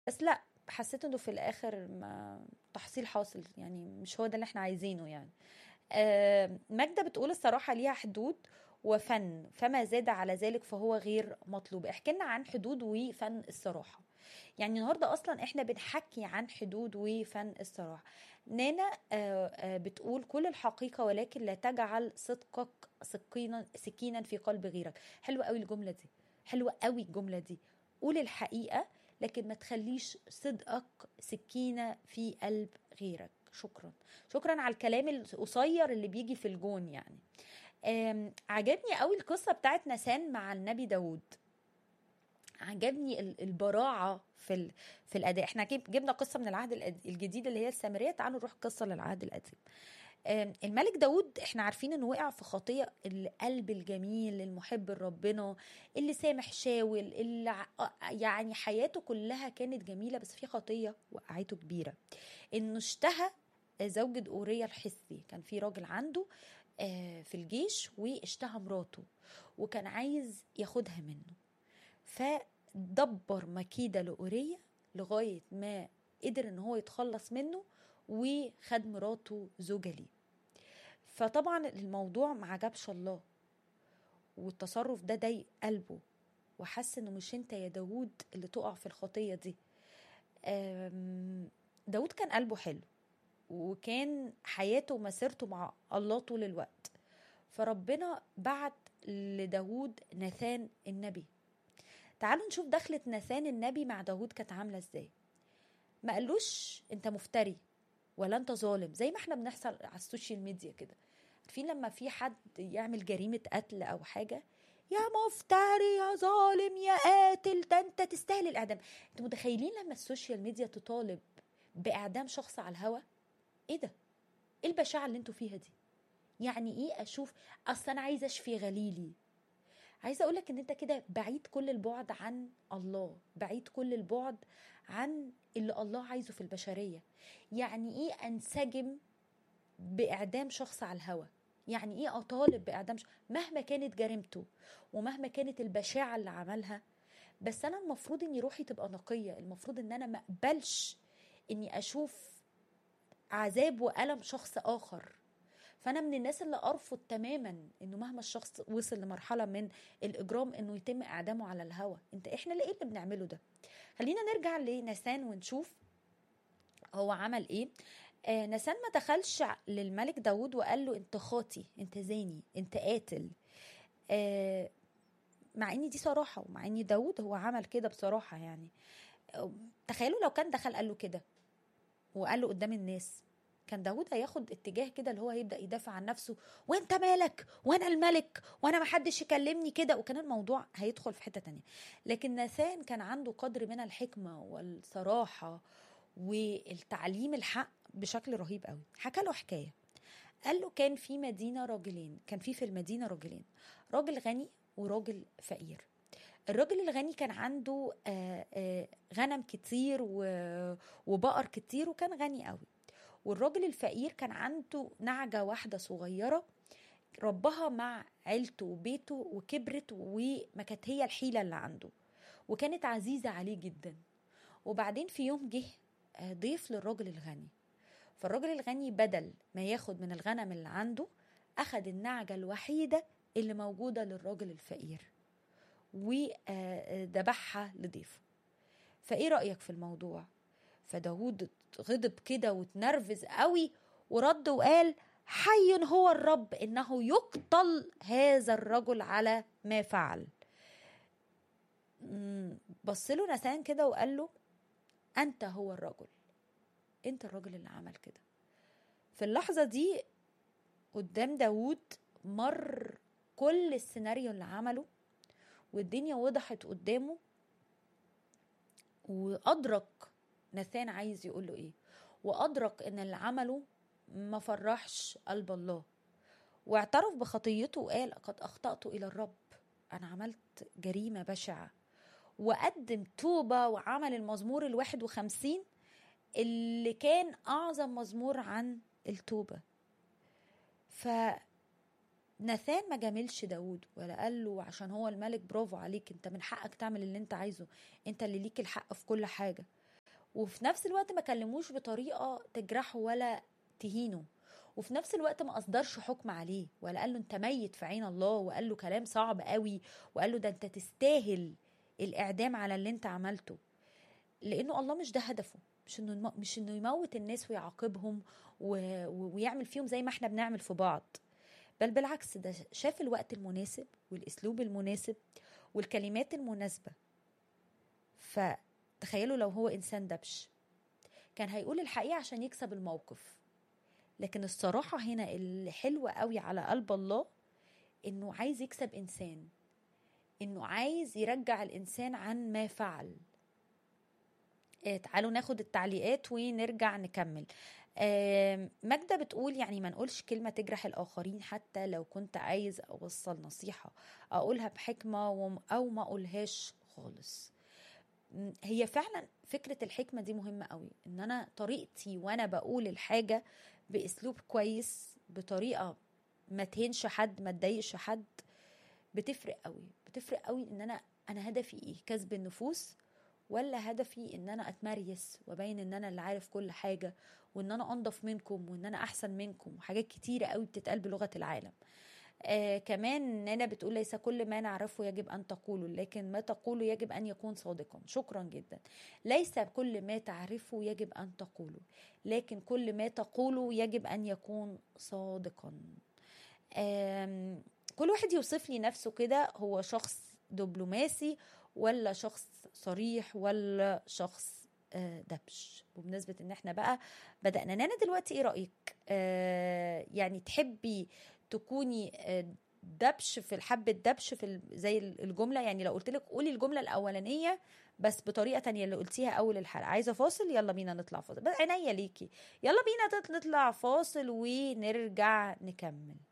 بس لا حسيت انه في الاخر ما تحصيل حاصل يعني مش هو ده اللي احنا عايزينه يعني آه، ماجدة بتقول الصراحة ليها حدود وفن فما زاد على ذلك فهو غير مطلوب احكي لنا عن حدود وفن الصراحة يعني النهاردة أصلا احنا بنحكي عن حدود وفن الصراحة نانا آه، آه، بتقول كل الحقيقة ولكن لا تجعل صدقك سكينا سكينا في قلب غيرك حلوة قوي الجملة دي حلوة قوي الجملة دي قول الحقيقة لكن ما تخليش صدقك سكينة في قلب غيرك شكرا شكرا على الكلام القصير اللي بيجي في الجون يعني آم، عجبني قوي القصة بتاعت نسان مع النبي داود عجبني ال- البراعة في ال... في الأداء احنا جيب- جبنا قصة من العهد القد- الجديد اللي هي السامرية تعالوا نروح قصة للعهد القديم آم، الملك داود احنا عارفين انه وقع في خطية القلب الجميل المحب لربنا اللي سامح شاول اللي ع- يعني حياته كلها كانت جميلة بس في خطية وقعته كبيرة انه اشتهى زوجة أوريا الحثي كان في راجل عنده آه، في الجيش واشتهى مراته وكان عايز ياخدها منه فدبر مكيدة لأوريا لغاية ما قدر ان هو يتخلص منه وخد مراته زوجة ليه فطبعا الموضوع ما عجبش الله والتصرف ده ضايق قلبه وحس انه مش انت يا داوود اللي تقع في الخطية دي أم، داود كان قلبه حلو وكان حياته ومسيرته مع الله طول الوقت فربنا بعت لداود ناثان النبي تعالوا نشوف دخلة ناثان النبي مع داود كانت عاملة ازاي ما قالوش انت مفتري ولا انت ظالم زي ما احنا بنحصل على السوشيال ميديا كده عارفين لما في حد يعمل جريمة قتل او حاجة يا مفتري يا ظالم يا قاتل ده انت تستاهل الاعدام انتوا متخيلين لما السوشيال ميديا تطالب باعدام شخص على الهوا ايه ده ايه البشاعة اللي انتوا فيها دي يعني ايه اشوف اصل انا عايزه اشفي غليلي عايزه اقولك ان انت كده بعيد كل البعد عن الله بعيد كل البعد عن اللي الله عايزه في البشريه يعني ايه انسجم باعدام شخص على الهوى يعني ايه اطالب باعدام ش... مهما كانت جريمته ومهما كانت البشاعه اللي عملها بس انا المفروض ان روحي تبقى نقيه المفروض ان انا ما اقبلش اني اشوف عذاب والم شخص اخر فانا من الناس اللي ارفض تماما انه مهما الشخص وصل لمرحله من الاجرام انه يتم اعدامه على الهوى انت احنا ليه اللي بنعمله ده خلينا نرجع لنسان ونشوف هو عمل ايه آه نسان ما دخلش للملك داود وقال له انت خاطي انت زاني انت قاتل آه مع ان دي صراحه ومع ان داود هو عمل كده بصراحه يعني آه، تخيلوا لو كان دخل قال له كده وقال له قدام الناس كان داود هياخد اتجاه كده اللي هو هيبدا يدافع عن نفسه وانت مالك وانا الملك وانا ما حدش يكلمني كده وكان الموضوع هيدخل في حته تانية لكن ناثان كان عنده قدر من الحكمه والصراحه والتعليم الحق بشكل رهيب قوي حكى له حكايه قال له كان في مدينه راجلين كان في في المدينه راجلين راجل غني وراجل فقير الراجل الغني كان عنده آه، آه، غنم كتير و- وبقر كتير وكان غني قوي والراجل الفقير كان عنده نعجة واحدة صغيرة ربها مع عيلته وبيته وكبرت وما كانت هي الحيلة اللي عنده وكانت عزيزة عليه جدا وبعدين في يوم جه آه، ضيف للراجل الغني فالراجل الغني بدل ما ياخد من الغنم اللي عنده أخد النعجة الوحيدة اللي موجودة للراجل الفقير وذبحها لضيفه فايه رأيك في الموضوع فداود غضب كده واتنرفز قوي ورد وقال حي هو الرب انه يقتل هذا الرجل على ما فعل مم، بص له نسان كده وقال له انت هو الرجل انت الراجل اللي عمل كده في اللحظة دي قدام داود مر كل السيناريو اللي عمله والدنيا وضحت قدامه وأدرك ناثان عايز يقول له ايه وأدرك ان اللي عمله ما فرحش قلب الله واعترف بخطيته وقال قد أخطأت إلى الرب أنا عملت جريمة بشعة وقدم توبة وعمل المزمور الواحد وخمسين اللي كان أعظم مزمور عن التوبة فناثان ما جاملش داود ولا قال له عشان هو الملك برافو عليك انت من حقك تعمل اللي انت عايزه انت اللي ليك الحق في كل حاجة وفي نفس الوقت ما كلموش بطريقه تجرحه ولا تهينه وفي نفس الوقت ما اصدرش حكم عليه ولا قال له انت ميت في عين الله وقال له كلام صعب قوي وقال له ده انت تستاهل الاعدام على اللي انت عملته لانه الله مش ده هدفه مش انه مش انه يموت الناس ويعاقبهم و... ويعمل فيهم زي ما احنا بنعمل في بعض بل بالعكس ده شاف الوقت المناسب والاسلوب المناسب والكلمات المناسبه فتخيلوا لو هو انسان دبش كان هيقول الحقيقه عشان يكسب الموقف لكن الصراحه هنا اللي حلوه قوي على قلب الله انه عايز يكسب انسان انه عايز يرجع الانسان عن ما فعل آه تعالوا ناخد التعليقات ونرجع نكمل آه ماجدة بتقول يعني ما نقولش كلمة تجرح الآخرين حتى لو كنت عايز أوصل نصيحة أقولها بحكمة أو ما أقولهاش خالص هي فعلا فكرة الحكمة دي مهمة قوي ان انا طريقتي وانا بقول الحاجة باسلوب كويس بطريقة ما تهنش حد ما تضايقش حد بتفرق قوي بتفرق قوي ان انا انا هدفي ايه كسب النفوس ولا هدفي ان انا اتمريس وابين ان انا اللي عارف كل حاجة وان انا انضف منكم وان انا احسن منكم وحاجات كتيرة قوي بتتقال بلغة العالم آه كمان نانا بتقول ليس كل ما نعرفه يجب أن تقوله لكن ما تقوله يجب أن يكون صادقا شكرا جدا ليس كل ما تعرفه يجب أن تقوله لكن كل ما تقوله يجب أن يكون صادقا آه كل واحد يوصف لي نفسه كده هو شخص دبلوماسي ولا شخص صريح ولا شخص آه دبش بمناسبة ان احنا بقى بدأنا نانا دلوقتي ايه رأيك آه يعني تحبي تكوني دبش في الحبة دبش في زي الجملة يعني لو قلت لك قولي الجملة الأولانية بس بطريقة تانية اللي قلتيها أول الحلقة عايزة فاصل يلا بينا نطلع فاصل عينيا ليكي يلا بينا نطلع فاصل ونرجع نكمل